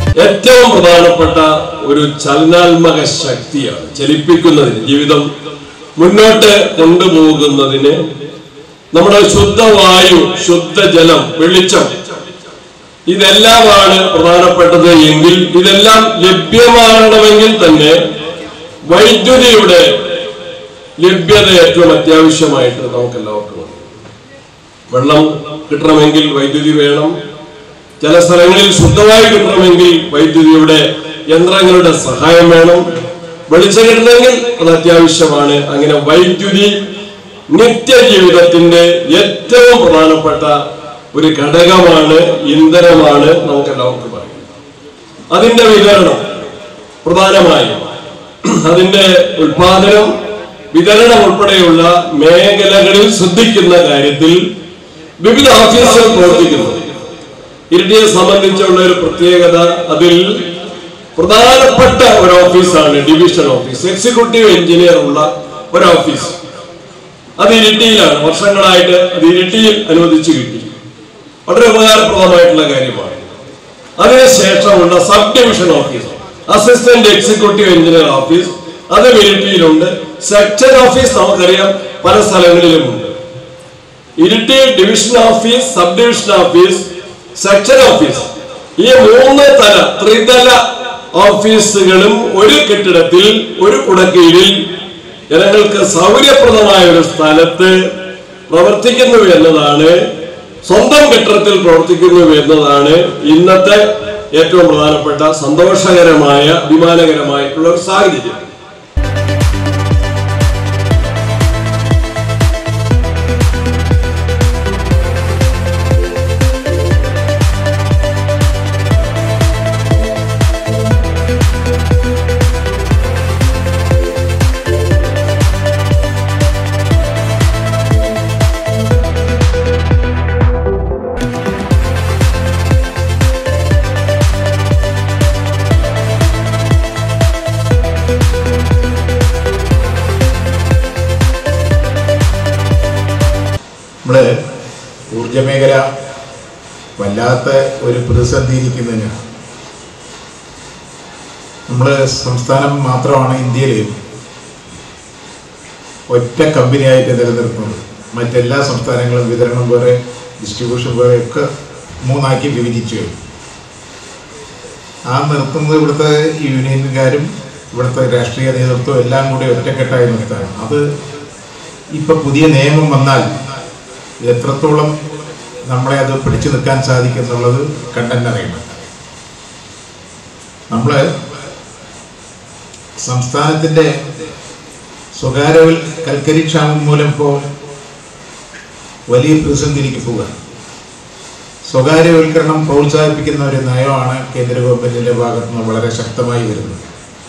ഏറ്റവും പ്രധാനപ്പെട്ട ഒരു ചലനാത്മക ശക്തിയാണ് ചലിപ്പിക്കുന്നതിന് ജീവിതം മുന്നോട്ട് കൊണ്ടുപോകുന്നതിന് നമ്മുടെ ശുദ്ധവായു ശുദ്ധജലം വെളിച്ചം ഇതെല്ലാമാണ് പ്രധാനപ്പെട്ടത് എങ്കിൽ ഇതെല്ലാം ലഭ്യമാകണമെങ്കിൽ തന്നെ വൈദ്യുതിയുടെ ലഭ്യത ഏറ്റവും അത്യാവശ്യമായിട്ട് നമുക്ക് എല്ലാവർക്കും ഉണ്ട് വെള്ളം കിട്ടണമെങ്കിൽ വൈദ്യുതി വേണം ചില സ്ഥലങ്ങളിൽ ശുദ്ധമായി കിട്ടണമെങ്കിൽ വൈദ്യുതിയുടെ യന്ത്രങ്ങളുടെ സഹായം വേണം വെളിച്ചം കിട്ടണമെങ്കിൽ അത് അത്യാവശ്യമാണ് അങ്ങനെ വൈദ്യുതി നിത്യജീവിതത്തിന്റെ ഏറ്റവും പ്രധാനപ്പെട്ട ഒരു ഘടകമാണ് ഇന്ധനമാണ് നമുക്ക് എല്ലാവർക്കും അറിയാം അതിന്റെ വിതരണം പ്രധാനമായും അതിന്റെ ഉൽപാദനം വിതരണം ഉൾപ്പെടെയുള്ള മേഖലകളിൽ ശ്രദ്ധിക്കുന്ന കാര്യത്തിൽ വിവിധ ഓഫീസുകൾ പ്രവർത്തിക്കുന്നു ഇരിട്ടിയെ സംബന്ധിച്ചുള്ള ഒരു പ്രത്യേകത അതിൽ പ്രധാനപ്പെട്ട ഒരു ഓഫീസാണ് ഡിവിഷൻ ഓഫീസ് എക്സിക്യൂട്ടീവ് എഞ്ചിനീയർ ഉള്ള ഒരു ഓഫീസ് അത് ഇരിട്ടിയിലാണ് വർഷങ്ങളായിട്ട് അത് ഇരിട്ടിയിൽ അനുവദിച്ചു കിട്ടി വളരെ ഉപകാരപ്രദമായിട്ടുള്ള കാര്യമാണ് അതിനുശേഷമുള്ള sub division office assistant executive engineer office അത് ഇരിട്ടിയിലുണ്ട് സെക്ഷൻ ഓഫീസ് നമുക്കറിയാം പല സ്ഥലങ്ങളിലുമുണ്ട് Iritty division office sub division office section office ഈ മൂന്ന് തല ത്രിതല ഓഫീസുകളും ഒരു കെട്ടിടത്തിൽ ഒരു കുടക്കീഴിൽ ജനങ്ങൾക്ക് സൗകര്യപ്രദമായ ഒരു സ്ഥലത്ത് പ്രവർത്തിക്കുന്നു എന്നതാണ് സ്വന്തം കെട്ടിടത്തിൽ പ്രവർത്തിക്കുന്നു എന്നതാണ് ഇന്നത്തെ ഏറ്റവും പ്രധാനപ്പെട്ട സന്തോഷകരമായ അഭിമാനകരമായിട്ടുള്ള ഒരു സാഹചര്യം നമ്മള് ഊർജ മേഖല വല്ലാത്ത ഒരു പ്രതിസന്ധിയിരിക്കുന്നതിന് നമ്മൾ സംസ്ഥാനം മാത്രമാണ് ഇന്ത്യയിൽ ഒറ്റ കമ്പനിയായിട്ട് നിലനിർത്തുന്നത് മറ്റെല്ലാ സംസ്ഥാനങ്ങളും വിതരണം വേറെ ഡിസ്ട്രിബ്യൂഷൻ വേറെ ഒക്കെ മൂന്നാക്കി വിഭജിച്ചു കഴിഞ്ഞു. ആ നിർത്തുന്നത് ഇവിടുത്തെ യൂണിയൻകാരും ഇവിടുത്തെ രാഷ്ട്രീയ നേതൃത്വം എല്ലാം കൂടി ഒറ്റക്കെട്ടായി നിർത്താണ് അത് ഇപ്പൊ പുതിയ നിയമം വന്നാൽ എത്രത്തോളം നമ്മളെ അത് പിടിച്ചു നിൽക്കാൻ സാധിക്കും എന്നുള്ളത് കണ്ടെന്നറിയണം നമ്മൾ സംസ്ഥാനത്തിൻ്റെ സ്വകാര്യ കൽക്കരി ക്ഷാമം മൂലം ഇപ്പോൾ വലിയ പ്രതിസന്ധിയിലേക്ക് പോവുക സ്വകാര്യവൽക്കരണം പ്രോത്സാഹിപ്പിക്കുന്ന ഒരു നയമാണ് കേന്ദ്ര ഗവൺമെന്റിന്റെ ഭാഗത്തു നിന്ന് വളരെ ശക്തമായി വരുന്നത്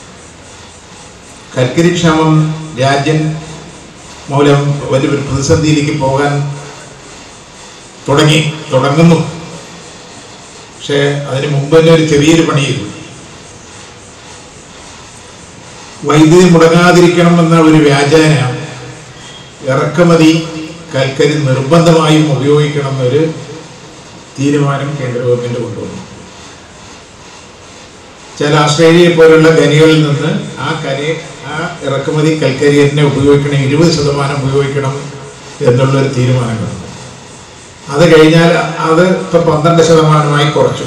കൽക്കരി ക്ഷാമം രാജ്യം മൂലം വലിയൊരു പ്രതിസന്ധിയിലേക്ക് പോകാൻ തുടങ്ങി തുടങ്ങുന്നു പക്ഷേ അതിന് മുമ്പ് തന്നെ ഒരു ചെറിയൊരു പണി ചെയ്തു വൈദ്യുതി മുടങ്ങാതിരിക്കണം എന്ന ഒരു വ്യാജേന ഇറക്കുമതി കൽക്കരി നിർബന്ധമായും ഉപയോഗിക്കണം എന്നൊരു തീരുമാനം കേന്ദ്ര ഗവൺമെന്റ് കൊണ്ടുവന്നു ചില ആസ്ട്രേലിയ പോലുള്ള ഖനികളിൽ നിന്ന് ആ കരി ആ ഇറക്കുമതി കൽക്കരി തന്നെ ഉപയോഗിക്കണം ഇരുപത് ശതമാനം ഉപയോഗിക്കണം എന്നുള്ളൊരു തീരുമാനം വന്നു അത് കഴിഞ്ഞാൽ അത് ഇപ്പൊ പന്ത്രണ്ട് ശതമാനമായി കുറച്ചു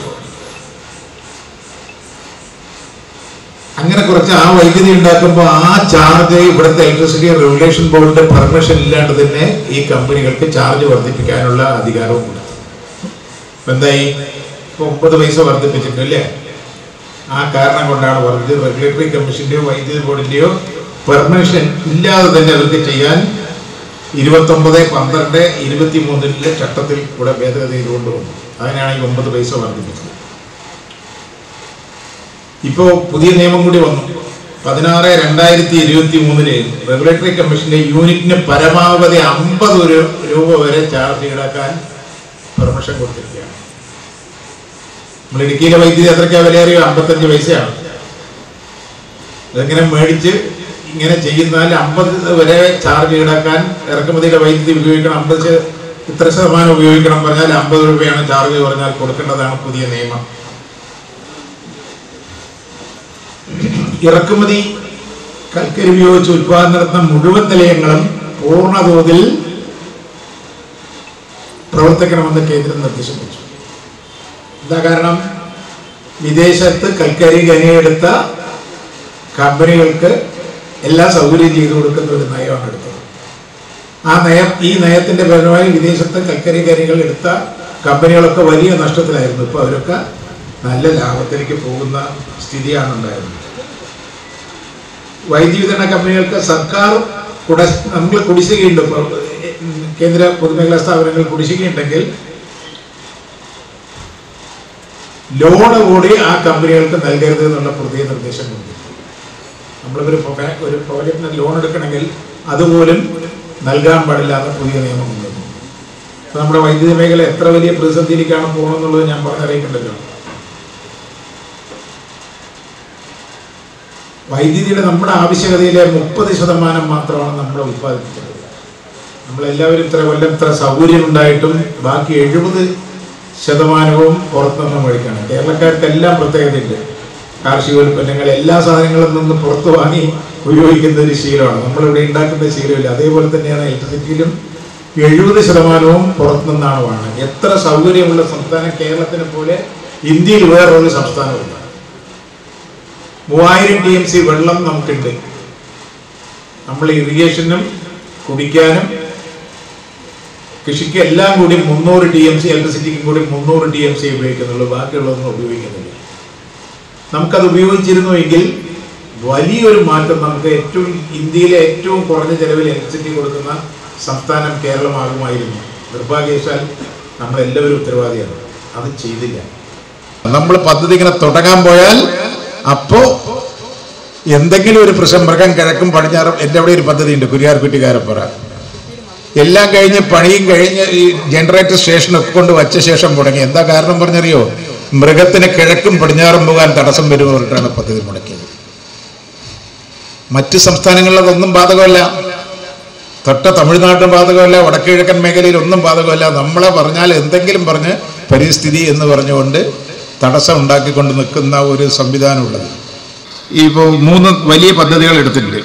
അങ്ങനെ കുറച്ച് ആ വൈദ്യുതി ഉണ്ടാക്കുമ്പോൾ ആ ചാർജ് ഇവിടുത്തെ ഇലക്ട്രിസിറ്റി റെഗുലേഷൻ ബോർഡിന്റെ പെർമിഷൻ ഇല്ലാണ്ട് തന്നെ ഈ കമ്പനികൾക്ക് ചാർജ് വർദ്ധിപ്പിക്കാനുള്ള അധികാരവും കൊടുത്തു ഇപ്പൊ എന്തായി ഇപ്പൊ മുപ്പത് പൈസ വർദ്ധിപ്പിച്ചിട്ടില്ലേ ആ കാരണം കൊണ്ടാണ് വർദ്ധിച്ചത് റെഗുലേറ്ററി കമ്മീഷന്റെയോ വൈദ്യുതി ബോർഡിന്റെയോ പെർമിഷൻ ഇല്ലാതെ തന്നെ അവർക്ക് ചെയ്യാൻ ഇരുപത്തൊമ്പത് പന്ത്രണ്ട് ഇരുപത്തി മൂന്നിലെ ചട്ടത്തിൽ കൂടെ ഭേദഗതി കൊണ്ടുവന്നു അതിനാണ് ഈ ഒമ്പത് പൈസ വർദ്ധിപ്പിച്ചത് ഇപ്പോൾ പുതിയ നിയമം കൂടി വന്നു പതിനാറ് രണ്ടായിരത്തി ഇരുപത്തി മൂന്നില് റെഗുലേറ്ററി കമ്മീഷന്റെ യൂണിറ്റിന് പരമാവധി അമ്പത് രൂപ വരെ ചാർജ് ഈടാക്കാൻ പെർമിഷൻ കൊടുത്തിരിക്കുകയാണ് നമ്മൾ ഇടുക്കിയിലെ വൈദ്യുതി എത്രയ്ക്കാ വില അറിയോ അമ്പത്തഞ്ച് പൈസയാണ് ഇതെങ്ങനെ മേടിച്ച് ഇങ്ങനെ ചെയ്യുന്നാൽ അമ്പത് വരെ ചാർജ് ഈടാക്കാൻ ഇറക്കുമതിയുടെ വൈദ്യുതി ഉപയോഗിക്കണം അമ്പത് ശത- ഇത്ര ശതമാനം ഉപയോഗിക്കണം പറഞ്ഞാൽ അമ്പത് രൂപയാണ് ചാർജ് പറഞ്ഞാൽ കൊടുക്കേണ്ടതാണ് പുതിയ നിയമം ഇറക്കുമതി കൽക്കരി ഉപയോഗിച്ച് ഉത്പാദനം നടത്തുന്ന മുഴുവൻ നിലയങ്ങളും പൂർണ്ണ തോതിൽ പ്രവർത്തിക്കണമെന്ന് കേന്ദ്രം നിർദ്ദേശം വെച്ചു എന്താ കാരണം വിദേശത്ത് കൽക്കരി ഖനിയെടുത്ത കമ്പനികൾക്ക് എല്ലാ സൗകര്യം ചെയ്തു കൊടുക്കുന്ന ഒരു നയമാണ് എടുത്തത് ആ നയം ഈ നയത്തിന്റെ ഫലമായി വിദേശത്ത് കൽക്കരി ഖനികൾ എടുത്ത കമ്പനികളൊക്കെ വലിയ നഷ്ടത്തിലായിരുന്നു ഇപ്പോൾ അവരൊക്കെ നല്ല ലാഭത്തിലേക്ക് പോകുന്ന സ്ഥിതിയാണ് ഉണ്ടായിരുന്നത് വൈദ്യുതി വിതരണ കമ്പനികൾക്ക് സർക്കാർ കുട നമ്മൾ കുടിശ്ശികയുണ്ട് ഇപ്പോൾ കേന്ദ്ര പൊതുമേഖലാ സ്ഥാപനങ്ങൾ കുടിശ്ശികയുണ്ടെങ്കിൽ ലോണ് കൂടി ആ കമ്പനികൾക്ക് നൽകരുത് എന്നുള്ള പ്രത്യേക നിർദ്ദേശം കൊടുത്തു നമ്മളിപ്പോൾ പ്രൊഫ- ഒരു പ്രോജക്റ്റിന് ലോൺ എടുക്കണമെങ്കിൽ അതുപോലും നൽകാൻ പാടില്ലാത്ത പുതിയ നിയമം കൊണ്ടുവന്നു അപ്പോൾ നമ്മുടെ വൈദ്യുതി മേഖല എത്ര വലിയ പ്രതിസന്ധിയിലേക്കാണ് പോകണമെന്നുള്ളത് ഞാൻ പറഞ്ഞറിയിക്കണ്ടല്ലോ വൈദ്യുതിയുടെ നമ്മുടെ ആവശ്യകതയിലെ മുപ്പത് ശതമാനം മാത്രമാണ് നമ്മൾ ഉത്പാദിപ്പിക്കുന്നത് നമ്മളെല്ലാവരും ഇത്ര കൊല്ലം ഇത്ര സൗകര്യം ഉണ്ടായിട്ടും ബാക്കി എഴുപത് ശതമാനവും പുറത്തുനിന്ന് മേടിക്കാണ് കേരളക്കാർക്കെല്ലാം പ്രത്യേകതയുണ്ട് കാർഷിക ഉൽപ്പന്നങ്ങൾ എല്ലാ സാധനങ്ങളിൽ നിന്ന് പുറത്ത് വാങ്ങി ഉപയോഗിക്കുന്ന ഒരു ശീലമാണ് നമ്മളിവിടെ ഉണ്ടാക്കുന്ന ശീലമില്ല അതേപോലെ തന്നെയാണ് ഇലക്ട്രിസിറ്റിയിലും എഴുപത് ശതമാനവും പുറത്തുനിന്നാണ് വാങ്ങുന്നത് എത്ര സൗകര്യമുള്ള സംസ്ഥാനം കേരളത്തിനെ പോലെ ഇന്ത്യയിൽ വേറൊരു സംസ്ഥാനമില്ല മൂവായിരം ടി എം സി വെള്ളം നമുക്കുണ്ട് നമ്മൾ ഇറിഗേഷനും കുടിക്കാനും കൃഷിക്ക് എല്ലാം കൂടി മുന്നൂറ് ടി എം സി ഇലക്ട്രിസിറ്റിക്കും കൂടി മുന്നൂറ് ടി എം സി ഉപയോഗിക്കുന്നുള്ളൂ ബാക്കിയുള്ളതൊന്നും ഉപയോഗിക്കുന്നില്ല നമുക്കത് ഉപയോഗിച്ചിരുന്നുവെങ്കിൽ വലിയൊരു മാറ്റം നമുക്ക് ഏറ്റവും ഇന്ത്യയിലെ ഏറ്റവും കുറഞ്ഞ ചെലവിൽ ഇലക്ട്രിസിറ്റി കൊടുക്കുന്ന സംസ്ഥാനം കേരളമാകുമായിരുന്നു നിർഭാഗ്യവശാൽ നമ്മളെല്ലാവരും ഉത്തരവാദിയാണ് അത് ചെയ്തില്ല നമ്മൾ പദ്ധതി ഇങ്ങനെ തുടങ്ങാൻ പോയാൽ അപ്പോ എന്തെങ്കിലും ഒരു പ്രശ്നം മൃഗം കിഴക്കും പടിഞ്ഞാറും എൻ്റെ അവിടെ ഒരു പദ്ധതി ഉണ്ട് കുരിയാർകുറ്റിക്കാരപ്പുറ എല്ലാം കഴിഞ്ഞ് പണിയും കഴിഞ്ഞ് ഈ ജനറേറ്റർ സ്റ്റേഷനൊക്കെ കൊണ്ട് വച്ച ശേഷം മുടങ്ങി എന്താ കാരണം പറഞ്ഞറിയോ മൃഗത്തിന് കിഴക്കും പടിഞ്ഞാറും പോകാൻ തടസ്സം വരുന്നവർക്കാണ് പദ്ധതി മുടക്കിയത് മറ്റ് സംസ്ഥാനങ്ങളിലതൊന്നും ബാധകമല്ല തൊട്ട തമിഴ്നാട്ടിന് ബാധകമല്ല വടക്ക് കിഴക്കൻ മേഖലയിൽ ഒന്നും ബാധകമല്ല നമ്മളെ പറഞ്ഞാൽ എന്തെങ്കിലും പറഞ്ഞ് പരിസ്ഥിതി എന്ന് പറഞ്ഞുകൊണ്ട് തടസ്സം ഉണ്ടാക്കിക്കൊണ്ട് നിൽക്കുന്ന ഒരു സംവിധാനമുള്ളത് ഇപ്പോൾ മൂന്ന് വലിയ പദ്ധതികൾ എടുത്തിട്ടുണ്ട്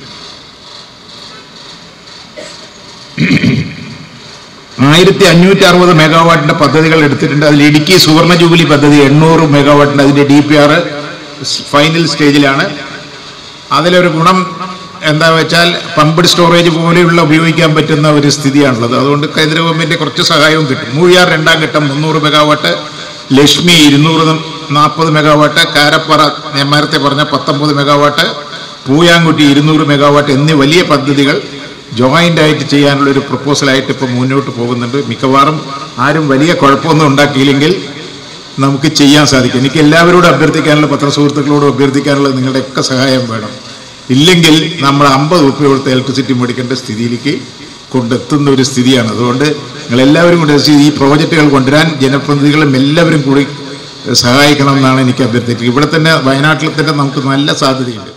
ആയിരത്തി അഞ്ഞൂറ്റി അറുപത് മെഗാവാട്ടിന്റെ പദ്ധതികൾ എടുത്തിട്ടുണ്ട് അതിൽ ഇടുക്കി സുവർണ ജൂബിലി പദ്ധതി എണ്ണൂറ് മെഗാവാട്ടിന്റെ അതിന്റെ ഡി പി ആർ ഫൈനൽ സ്റ്റേജിലാണ് അതിലൊരു ഗുണം എന്താ വെച്ചാൽ പമ്പ്ഡ് സ്റ്റോറേജ് പോലെയുള്ള ഉപയോഗിക്കാൻ പറ്റുന്ന ഒരു സ്ഥിതിയാണുള്ളത് അതുകൊണ്ട് കേന്ദ്ര ഗവൺമെന്റ് കുറച്ച് സഹായവും കിട്ടും മൂഴിയാർ രണ്ടാം ഘട്ടം മുന്നൂറ് മെഗാവാട്ട് ലക്ഷ്മി ഇരുന്നൂറ് നാൽപ്പത് മെഗാവാട്ട് കാരപ്പറ ഞാൻ നേരത്തെ പറഞ്ഞ പത്തൊമ്പത് മെഗാവാട്ട് പൂയാങ്കുട്ടി ഇരുന്നൂറ് മെഗാവാട്ട് എന്നീ വലിയ പദ്ധതികൾ ജോയിന്റ് ആയിട്ട് ചെയ്യാനുള്ള ഒരു പ്രപ്പോസലായിട്ട് ഇപ്പോൾ മുന്നോട്ട് പോകുന്നുണ്ട് മിക്കവാറും ആരും വലിയ കുഴപ്പമൊന്നും ഉണ്ടാക്കിയില്ലെങ്കിൽ നമുക്ക് ചെയ്യാൻ സാധിക്കും എനിക്ക് എല്ലാവരോടും അഭ്യർത്ഥിക്കാനുള്ള പത്രസുഹൃത്തുക്കളോടും അഭ്യർത്ഥിക്കാനുള്ള നിങ്ങളുടെയൊക്കെ സഹായം വേണം ഇല്ലെങ്കിൽ നമ്മൾ അമ്പത് ഉറുപ്പ്യ കൊടുത്ത് ഇലക്ട്രിസിറ്റി മേടിക്കേണ്ട സ്ഥിതിയിലേക്ക് കൊണ്ടെത്തുന്ന ഒരു സ്ഥിതിയാണ് അതുകൊണ്ട് നിങ്ങൾ എല്ലാവരും കൂടെ ഈ പ്രോജക്റ്റുകൾ കൊണ്ടുവരാൻ ജനപ്രതിനിധികളും എല്ലാവരും കൂടി സഹായിക്കണം എന്നാണ് എനിക്ക് അഭ്യർത്ഥിക്കുന്നത് ഇവിടെ തന്നെ വയനാട്ടിൽ തന്നെ നമുക്ക് നല്ല സാധ്യതയുണ്ട്